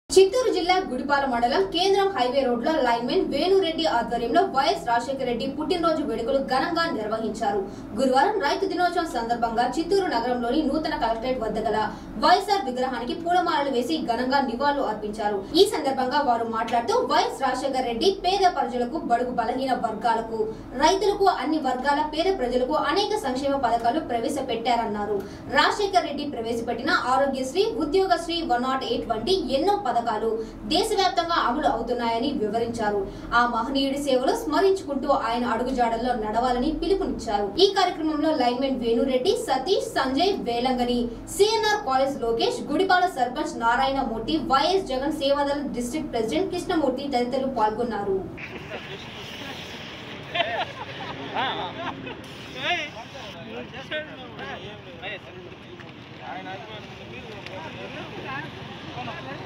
చిత్తూరు జిల్లా గుడిపాల మండలం కేంద్రం హైవే రోడ్లో లైన్మెన్ వేణురెడ్డి ఆధ్వర్యంలో వైఎస్ రాజశేఖర రెడ్డి పుట్టినరోజు వేడుకలు ఘనంగా నిర్వహించారు గురువారం రైతు దినోత్సవం సందర్భంగా చిత్తూరు నగరంలోని నూతన కలెక్టరేట్ వద్ద గల వైఎస్ఆర్ విగ్రహానికి పూలమాలలు వేసి ఘనంగా నివాళులు అర్పించారు ఈ సందర్భంగా వారు మాట్లాడుతూ వైఎస్ రాజశేఖర రెడ్డి పేద ప్రజలకు బడుగు బలహీన వర్గాలకు రైతులకు అన్ని వర్గాల పేద ప్రజలకు అనేక సంక్షేమ పథకాలు ప్రవేశపెట్టారన్నారు రాజశేఖర రెడ్డి ప్రవేశపెట్టిన Aarogyasri Udyogasri one nought eight వంటి ఎన్నో పథకాలు దేశవ్యాప్తంగా అమలు అవుతున్నాయని వివరించారు ఆ మహనీయుడి సేవలు స్మరించుకుంటూ ఆయన అడుగుజాడల్లో నడవాలని పిలుపునిచ్చారు ఈ కార్యక్రమంలో lineman Venu Reddy Satish Sanjay Velangani CNR college Lokesh Gudipala sarpanch Narayanamurthy YS Jagan Sevadal district president Krishnamurthy తదితరులు పాల్గొన్నారు ఆయన